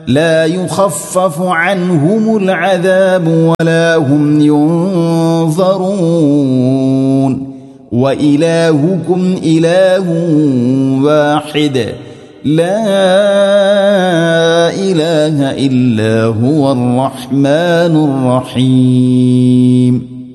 لا يخفف عنهم العذاب ولا هم ينظرون وإلهكم إله واحد لا إله إلا هو الرحمن الرحيم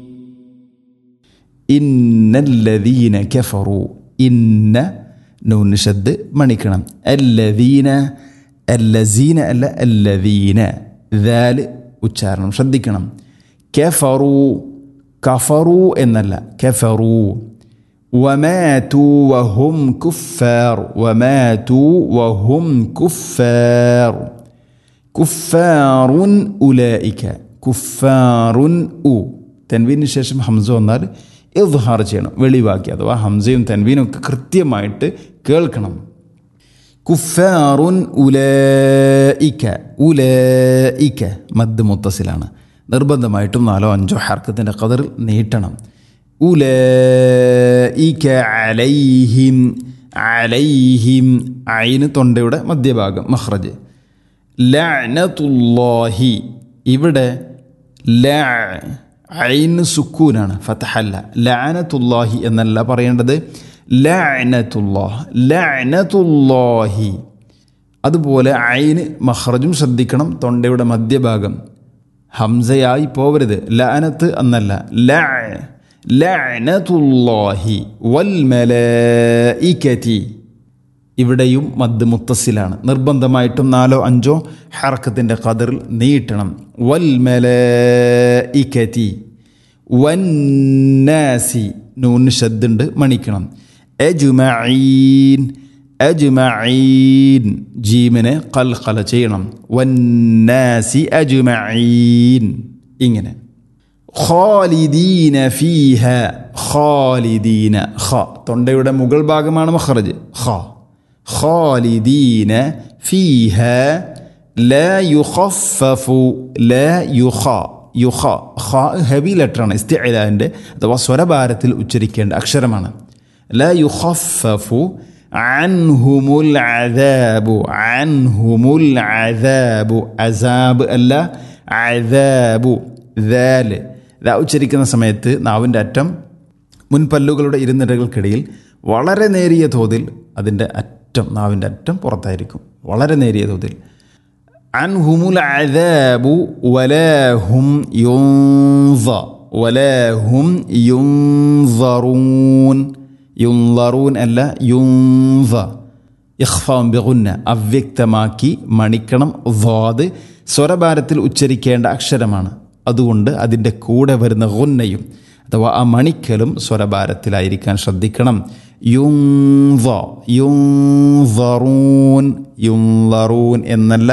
إن الذين كفروا إن نون شد മണിക്കണം الذين الذين അല്ല الذين ذال ഉച്ചാരണം ശ്രദ്ധിക്കണം കഫറു കഫറു എന്നല്ല കഫറു വമാതു വഹും കുഫാർ വമാതു വഹും കുഫാർ കുഫാറുൻ ഉലൈക കുഫാറുൻ ഉ തൻവീന് ശേഷം ഹംസ വന്നാൽ ഇദ്ഹാർ ചെയ്യണം വെളിവാക്കി അഥവാ ഹംസയും തൻവീനും ഒക്കെ കൃത്യമായിട്ട് കേൾക്കണം കുഫാറുൻ ഉലൈക ഉലൈക മദ് മുത്തസിലാണ് നിർബന്ധമായിട്ടും നാലോ അഞ്ചോ ഹർക്കത്തിൻ്റെ കതിർ നീട്ടണം ഉലൈക അലൈഹിം അലൈഹിം അയിന് തൊണ്ടയുടെ മധ്യഭാഗം മഹ്റജ് ലഅനതുല്ലാഹി ഇവിടെ ല ഐന് സുക്കൂനാണ് ഫതഹല്ല ലഅനതുല്ലാഹി എന്നല്ല പറയേണ്ടത് ലഅനതുല്ലാഹ് ലഅനതുല്ലാഹി അതുപോലെ ഐന് മഹ്റജും ശ്രദ്ധിക്കണം തൊണ്ടയുടെ മധ്യഭാഗം ഹംസയായി പോവരുത് ലഅനത്ത് എന്നല്ല ല ലഅനതുല്ലാഹി വൽ മലായികതി ഇവിടെയും മദ് മുത്തസിലാണ് നിർബന്ധമായിട്ടും നാലോ അഞ്ചോ ഹർക്കത്തിൻ്റെ കതിറിൽ നീട്ടണം വൽ മലായികതി വന്നാസി നൂന് ശദ്ദുണ്ട് മണിക്കണം അജുമഈൻ അജുമഈൻ ജീമിനെ കൽഖല ചെയ്യണം വന്നാസി അജുമഈൻ ഇങ്ങനെ ഖാലിദീന ഫീഹ ഖാലിദീന ഖ തൊണ്ടയുടെ മുകൾ ഭാഗമാണ് മഖറജ് ഖ ഖാലിദീന ഫീഹ لا يخفف لا يخ യുഖ ഖ ഹെവി ലെറ്ററാണ് ഇസ്തിഅലാൻ്റെ അഥവാ സ്വരഭാരത്തിൽ ഉച്ചരിക്കേണ്ട അക്ഷരമാണ് لا يخفف عنهم العذاب عنهم العذاب അസാബ് അല്ല അസാബു ذال ല ഉച്ചരിക്കുന്ന സമയത്ത് നാവിൻ്റെ അറ്റം മുൻപല്ലുകളുടെ ഇരുനിരകൾക്കിടയിൽ വളരെ നേരിയ തോതിൽ അതിൻ്റെ അറ്റം നാവിൻ്റെ അറ്റം പുറത്തായിരിക്കും വളരെ നേരിയ തോതിൽ അൻഹുമുൽ അദാബു വലാഹും യുൻസ വലാഹും യുൻസറൂൻ യുൻസറൂൻ അല്ല യുൻസ ഇഖ്ഫാം ബിഗുന്ന അവ്യക്തമാക്കി മണിക്കണം ദ്വാദ് സ്വരഭാരത്തിൽ ഉച്ചരിക്കേണ്ട അക്ഷരമാണ് അതുകൊണ്ട് അതിൻ്റെ കൂടെ വരുന്ന ഗുന്നയും അഥവാ ആ മണിക്കലും സ്വരഭാരത്തിലായിരിക്കാൻ ശ്രദ്ധിക്കണം യുൻവ യുൻവറൂൻ യുൻവറൂൻ എന്നല്ല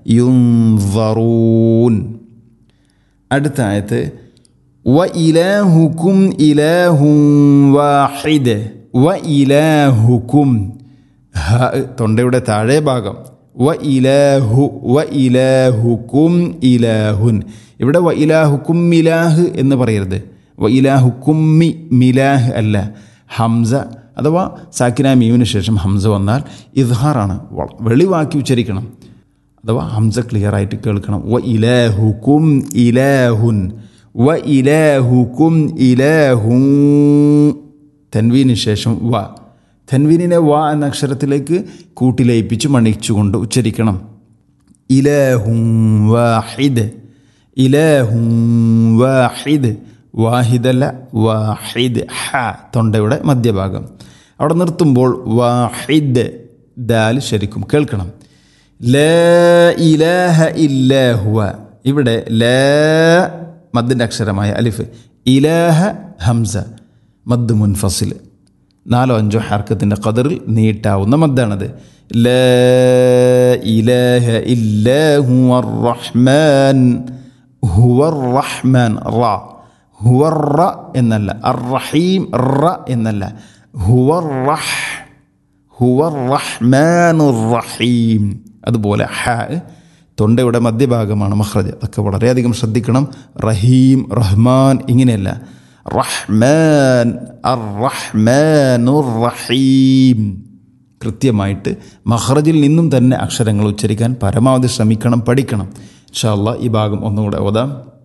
യുൻവറൂൻ അടുത്ത ആയത്ത് വ ഇലാഹുക്കും ഇലാഹും വാഹിദ് വ ഇലാഹുക്കും ഹ തൊണ്ടയുടെ താഴെ ഭാഗം വ ഇലാഹു വ ഇലാഹുക്കും ഇലാഹുൻ ഇവിടെ വ ഇലാഹുക്കും മിലാഹ് എന്ന് പറയരുത് വ ഇലാഹുക്കും മി മിലാഹ് അല്ല ഹംസ അഥവാ സാക്കിന മീവിന് ശേഷം ഹംസ വന്നാൽ ഇദ്ഹാറാണ് വെളിവാക്കി ഉച്ചരിക്കണം അഥവാ ഹംസ ക്ലിയർ ആയിട്ട് കേൾക്കണം വ ഇലാഹുക്കും ഇലാഹുൻ വ ഇലാഹുക്കും ഇലാഹു തൻവീന് ശേഷം വ തൻവീനിനെ വ എന്ന അക്ഷരത്തിലേക്ക് കൂട്ടിലയിപ്പിച്ച് മണിച്ചുകൊണ്ട് ഉച്ചരിക്കണം ഇലാഹും വാഹിദ് ഇലാഹും വാഹിദ് വാഹിദല്ല വാഹിദ് ഹ തൊണ്ടയുടെ മധ്യഭാഗം അവിടെ നിർത്തുമ്പോൾ വാഹിദ് ദാൽ ശരിക്കും കേൾക്കണം ല ഇലാഹ ഇല്ലാഹുവ ഇവിടെ ല മദ്ദിൻ്റെ അക്ഷരമായ അലിഫ് ഇലാഹ ഹംസ മദ് മുൻഫസിൽ നാലോ അഞ്ചോ ഹർക്കത്തിൻ്റെ കതിറിൽ നീട്ടാവുന്ന മദ്ദാണത് ല ഇലാഹ ഇല്ലാഹു റഹ്മാൻ ഹുവർ റഹ്മാൻ റ ഹുവർ റ എന്നല്ല അർ റഹീം റ എന്നല്ല ഹുവർ റഹ് ഹുവർ റഹ്മാനുർ റഹീം അതുപോലെ ഹ തൊണ്ടയുടെ മധ്യഭാഗമാണ് മഹ്റജ് അതൊക്കെ വളരെയധികം ശ്രദ്ധിക്കണം റഹീം റഹ്മാൻ ഇങ്ങനെയല്ല റഹ്മാൻ അർ റഹ്മാനുർ റഹീം കൃത്യമായിട്ട് മഹ്റജിൽ നിന്നും തന്നെ അക്ഷരങ്ങൾ ഉച്ചരിക്കാൻ പരമാവധി ശ്രമിക്കണം പഠിക്കണം ഇൻഷാ അല്ലാ ഈ ഭാഗം ഒന്നുകൂടെ ഓതാം